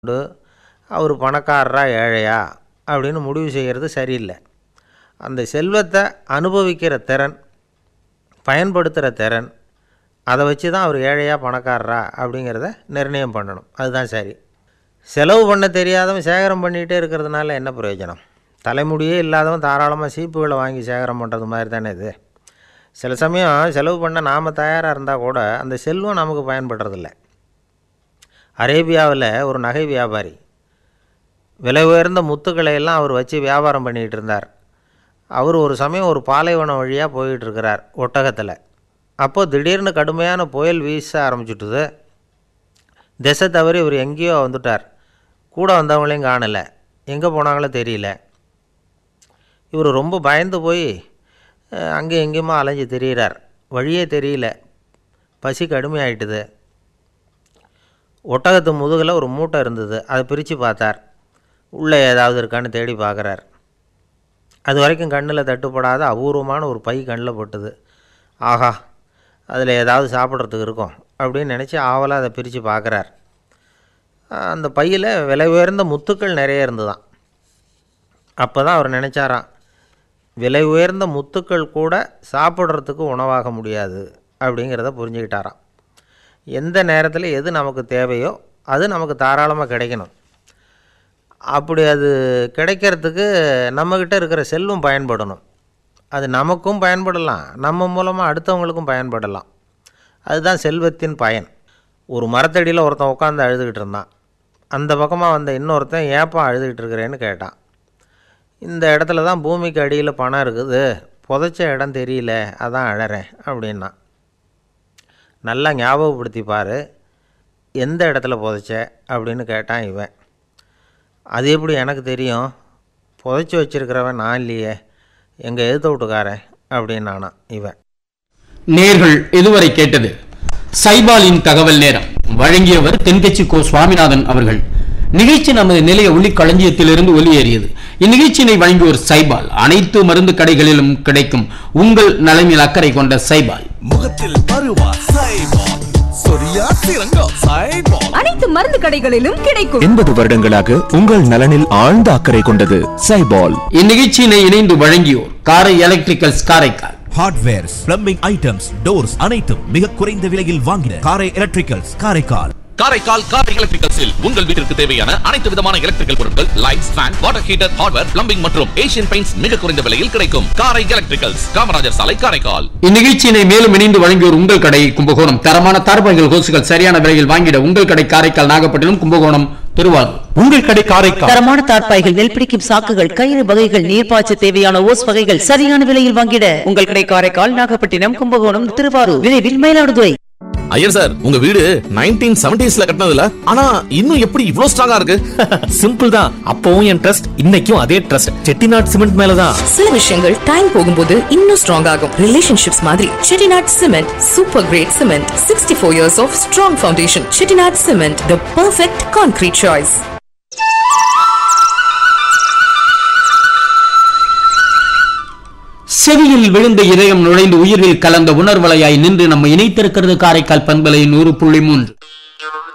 கொண்டு அவர் பணக்காரரா ஏழையா அப்படின்னு முடிவு செய்கிறது சரியில்லை அந்த செல்வத்தை அனுபவிக்கிற திறன் பயன்படுத்துகிற திறன் அதை வச்சு தான் அவர் ஏழையா பணக்காரரா அப்படிங்கிறத நிர்ணயம் பண்ணணும் அதுதான் சரி செலவு பண்ண தெரியாதவன் சேகரம் பண்ணிகிட்டே இருக்கிறதுனால என்ன பிரயோஜனம் தலைமுடியே இல்லாதவன் தாராளமாக சீப்புகளை வாங்கி சேகரம் பண்ணுறது மாதிரி தானே இது சில சமயம் செலவு பண்ண நாம் தயாராக இருந்தால் கூட அந்த செல்வம் நமக்கு பயன்படுறதில்ல அரேபியாவில் ஒரு நகை வியாபாரி விலை உயர்ந்த முத்துக்களை எல்லாம் அவர் வச்சு வியாபாரம் பண்ணிகிட்டு இருந்தார் அவர் ஒரு சமயம் ஒரு பாலைவனம் வழியாக போயிட்டு இருக்கிறார் ஒட்டகத்தில் அப்போது திடீர்னு கடுமையான புயல் வீச ஆரம்பிச்சுட்டுது திசை தவறி இவர் எங்கேயோ வந்துட்டார் கூட வந்தவங்களையும் காணலை எங்கே போனாங்களோ தெரியல இவர் ரொம்ப பயந்து போய் அஹ், அங்கேயும் எங்கேயுமா அலைஞ்சு திரியிறார் வழியே தெரியல பசி கடுமையாயிட்டுது ஒட்டகத்து முதுகில் ஒரு மூட்டை இருந்தது அதை பிரித்து பார்த்தார் உள்ளே ஏதாவது இருக்கான்னு தேடி பார்க்குறார் அது வரைக்கும் கண்ணில் தட்டுப்படாத அபூர்வமான ஒரு பை கண்ணில் பட்டுது ஆஹா அதில் ஏதாவது சாப்பிட்றதுக்கு இருக்கும் அப்படின்னு நினச்சி ஆவலாக அதை பிரித்து பார்க்குறார் அந்த பையில் விலை உயர்ந்த முத்துக்கள் நிறைய இருந்துதான் அப்போ தான் அவர் நினச்சாராம் விலை உயர்ந்த முத்துக்கள் கூட சாப்பிட்றதுக்கு உணவாக முடியாது அப்படிங்கிறத புரிஞ்சுக்கிட்டாராம் எந்த நேரத்தில் எது நமக்கு தேவையோ அது நமக்கு தாராளமாக கிடைக்கணும் அப்படி அது கிடைக்கிறதுக்கு நம்மக்கிட்ட இருக்கிற செல்வம் பயன்படணும் அது நமக்கும் பயன்படலாம் நம்ம மூலமாக அடுத்தவங்களுக்கும் பயன்படலாம் அதுதான் செல்வத்தின் பயன் ஒரு மரத்தடியில் ஒருத்தன் உட்காந்து அழுதுகிட்டு இருந்தான் அந்த பக்கமாக வந்த இன்னொருத்தன் ஏப்பா அழுதுகிட்டு இருக்கிறேன்னு கேட்டான் இந்த இடத்துல தான் பூமிக்கு அடியில் பணம் இருக்குது புதைச்ச இடம் தெரியல அதான் அழறேன் அப்படின்னா நல்லா ஞாபகப்படுத்தி பாரு எந்த இடத்துல புதைச்ச அப்படின்னு கேட்டான் இவன் அது எப்படி எனக்கு தெரியும் புதைச்சி வச்சிருக்கிறவன் நான் இல்லையே எங்கள் எதிர்த்த வீட்டுக்காரன் அப்படின்னானா இவன் நேர்கள் இதுவரை கேட்டது சைபாலின் தகவல் நேரம் வழங்கியவர் தென்கட்சி கோ சுவாமிநாதன் அவர்கள் நிகழ்ச்சி நமது நிலைய ஒளி களஞ்சியத்திலிருந்து ஒலியேறியது இந்நிகழ்ச்சியினை வழங்கியோர் சைபால் அனைத்து மருந்து கடைகளிலும் கிடைக்கும் உங்கள் நலனில் அக்கறை கொண்ட சைபால் முகத்தில் பருவா சைபால் சொரியா சிறங்கோ சைபால் அனைத்து மருந்து கடைகளிலும் கிடைக்கும் எண்பது வருடங்களாக உங்கள் நலனில் ஆழ்ந்த அக்கறை கொண்டது சைபால் இந்நிகழ்ச்சியினை இணைந்து வழங்கியோர் Karai electricals Karaikal hardwares plumbing items doors அனைத்தும் மிக குறைந்த விலையில் வாங்கின காரை எலக்ட்ரிக்கல்ஸ் காரைக்கால் காரைக்கால் காரை எலக்ட்ரிக்கல்ஸில் உங்கள் வீட்டிற்கு தேவையான அனைத்து விதமான எலக்ட்ரிக்கல் பொருட்கள் lights fan water heater hardware plumbing மற்றும் ஏசியன் பெயிண்ட்ஸ் மிக குறைந்த விலையில் கிடைக்கும் காரை எலக்ட்ரிக்கல்ஸ் காமராஜர் சாலை காரைக்கால் இந்நிகழ்ச்சியினை மேலும் இணைந்து வழங்கியோர் உங்கள் கடை கும்பகோணம் தரமான தார்பாய்கள் ஹோசுகள் சரியான விலையில் வாங்கிட உங்கள் கடை காரைக்கால் நாகப்பட்டினம் கும்பகோணம் திருவாரூர் உங்கள் கடை காரைக்கால் தரமான தார்ப்பாய்கள் நெல் பிடிக்கும் சாக்குகள் கயிறு வகைகள் நீர்ப்பாய்ச்ச தேவையான ஓஸ் வகைகள் சரியான விலையில் வாங்கிட உங்கள் கடை காரைக்கால் நாகப்பட்டினம் கும்பகோணம் திருவாரூர் விரைவில் மயிலாடுதுறை ஐயர் சார் உங்க வீடு நைன்டீன் செவன்டிஸ்ல கட்டினதுல ஆனா இன்னும் எப்படி இவ்ளோ ஸ்ட்ராங்கா இருக்கு சிம்பிள் தான் அப்பவும் என் ட்ரஸ்ட் இன்னைக்கும் அதே ட்ரஸ்ட் செட்டிநாட் சிமெண்ட் மேலதான் சில விஷயங்கள் டைம் போகும்போது இன்னும் ஸ்ட்ராங் ஆகும் ரிலேஷன்ஷிப்ஸ் மாதிரி Chettinad cement super great cement sixty four years of strong foundation Chettinad cement the perfect concrete choice செவியில் விழுந்த இதயம் நுழைந்து உயிரில் கலந்த உணர்வலையாய் நின்று நம்ம இணைத்திருக்கிறது காரைக்கால் பண்பலை நூறு புள்ளி மூன்று